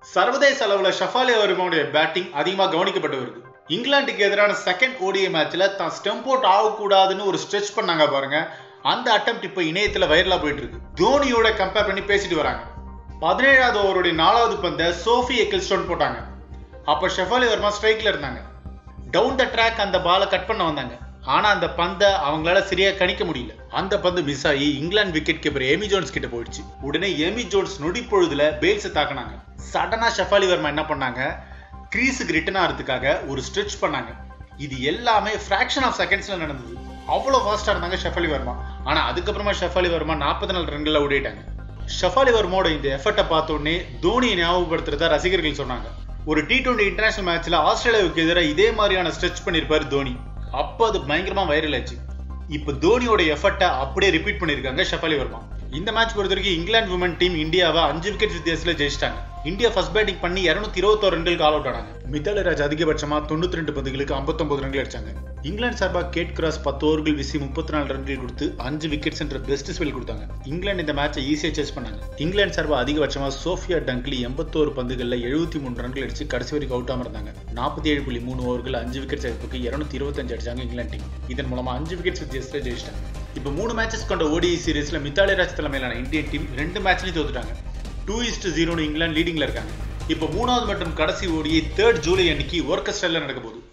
சர்வதேச அளவுல ஷஃபாலி வர்மாவுடைய பேட்டிங் அதிகமா கவனிக்கப்பட்டு வருது இங்கிலாந்துக்கு எதிரான செகண்ட் ஓடிஐ மேட்ச்ல தான் ஸ்டெம்ப் அவுட் ஆகக்கூடாதுன்னு ஒரு ஸ்ட்ரெச் பண்ணாங்க பாருங்க அந்த அட்டம் இப்போ இணையத்துல வைரலா போயிட்டு இருக்கு தோனியோட கம்பேர் பண்ணி பேசிட்டு வராங்க பதினேழாவது ஓவருடைய நாலாவது பந்தை சோஃபி எக்கில்ஸ்டோன் போட்டாங்க அப்ப ஷெஃபாலி வர்மா ஸ்ட்ரைக்ல இருந்தாங்க டவுன் த ட்ராக் அந்த பாலை கட் பண்ண வந்தாங்க ஆனா அந்த பந்தை அவங்களால சரியா கணிக்க முடியல அந்த பந்து மிஸ் ஆகி England wicket keeper Amy Jones கிட்ட போயிடுச்சு உடனே எமி ஜோன்ஸ் நொடி பொழுதுல பேல்ஸை தாக்குனாங்க சடனா ஷெஃபாலி வர்மா என்ன பண்ணாங்க கிரீஸுக்கு ரிட்டர்ன் ஆகிறதுக்காக ஒரு ஸ்ட்ரெச் பண்ணாங்க இது எல்லாமே ஃபிராக்ஷன் ஆஃப் செகண்ட்ஸ்ல நடந்தது அவ்வளோ ஃபாஸ்டா இருந்தாங்க ஷெஃபாலி வர்மா ஆனா அதுக்கப்புறமா ஷெஃபாலி வர்மா நாற்பத்தி நாலு ரன்களை ஓடிட்டாங்க ஷஃபாலி வர்மோட இந்த எஃபர்ட்டை பார்த்த உடனே தோனியை ஞாபகப்படுத்துறதா ரசிகர்கள் சொன்னாங்க ஒரு டி டுவெண்ட்டி இன்டர்நேஷனல் மேட்ச்ல ஆஸ்திரேலியாவுக்கு எதிராக இதே மாதிரியான ஸ்ட்ரெச் பண்ணியிருப்பாரு தோனி அப்போ அது பயங்கரமா வைரல் ஆச்சு இப்போ தோனியோட எஃபர்ட்டை அப்படியே ரிப்பீட் பண்ணியிருக்காங்க ஷஃபாலி வர்மா இந்த மேட்ச் பொறுத்த வரைக்கும் இங்கிலாந்து விமன் டீம் இந்தியாவை அஞ்சு விக்கெட் வித்தியாசத்தில் ஜெயிச்சிட்டாங்க இந்தியா ஃபர்ஸ்ட் பேட்டிங் பண்ணி இருநூத்தி இருபத்தோரு ரன்களுக்கு ஆல் அவுட் ஆனாங்க மித்தாலி ராஜ் அதிகபட்சமா தொண்ணூத்தி ரெண்டு பந்துகளுக்கு ஐம்பத்தொன்பது ரன்கள் அடிச்சாங்க இங்கிலாந்து சார்பாக கேட் கிராஸ் பத்து ஓவர்கள் வீசி முப்பத்தி நாலு ரன்கள் கொடுத்து அஞ்சு விக்கெட்ஸ் என்ற பெஸ்ட் ஸ்பெல் கொடுத்தாங்க இங்கிலாந்து இந்த மேட்சை ஈஸியாக சேஸ் பண்ணாங்க இங்கிலாந்து சார்பாக அதிகபட்சமா சோஃபியா டங்க்லி எண்பத்தோரு பந்துகளில் எழுபத்தி மூணு ரன்கள் அடிச்சு கடைசி வரைக்கும் அவுட் ஆகாம இருந்தாங்க நாற்பத்தி ஏழு புள்ளி மூணு ஓவர்கள் அஞ்சு விக்கெட் சேர்ப்புக்கு இருநூத்தி இருபத்தஞ்சு அடிச்சாங்க இங்கிலாந்து டீம் இதன் மூலமா அஞ்சு விக்கெட்ஸ் வித்தியாசத்தில் ஜெயிச்சிட்டாங்க இப்போ மூணு மேட்சஸ் கொண்ட ஓடிஐ சீரீஸ்ல மித்தாலி ராஜ் தலைமையிலான இந்தியன் டீம் ரெண்டு மேட்ச்லையும் தோத்துட்டாங்க டூ இஸ்ட் ஜீரோன்னு இங்கிலாந்து லீடிங்ல இருக்காங்க இப்போ மூணாவது மற்றும் கடைசி ஓடியை தேர்ட் ஜூலை அன்னைக்கு ஒர்க்கஸ்டர்ல நடக்க போகுது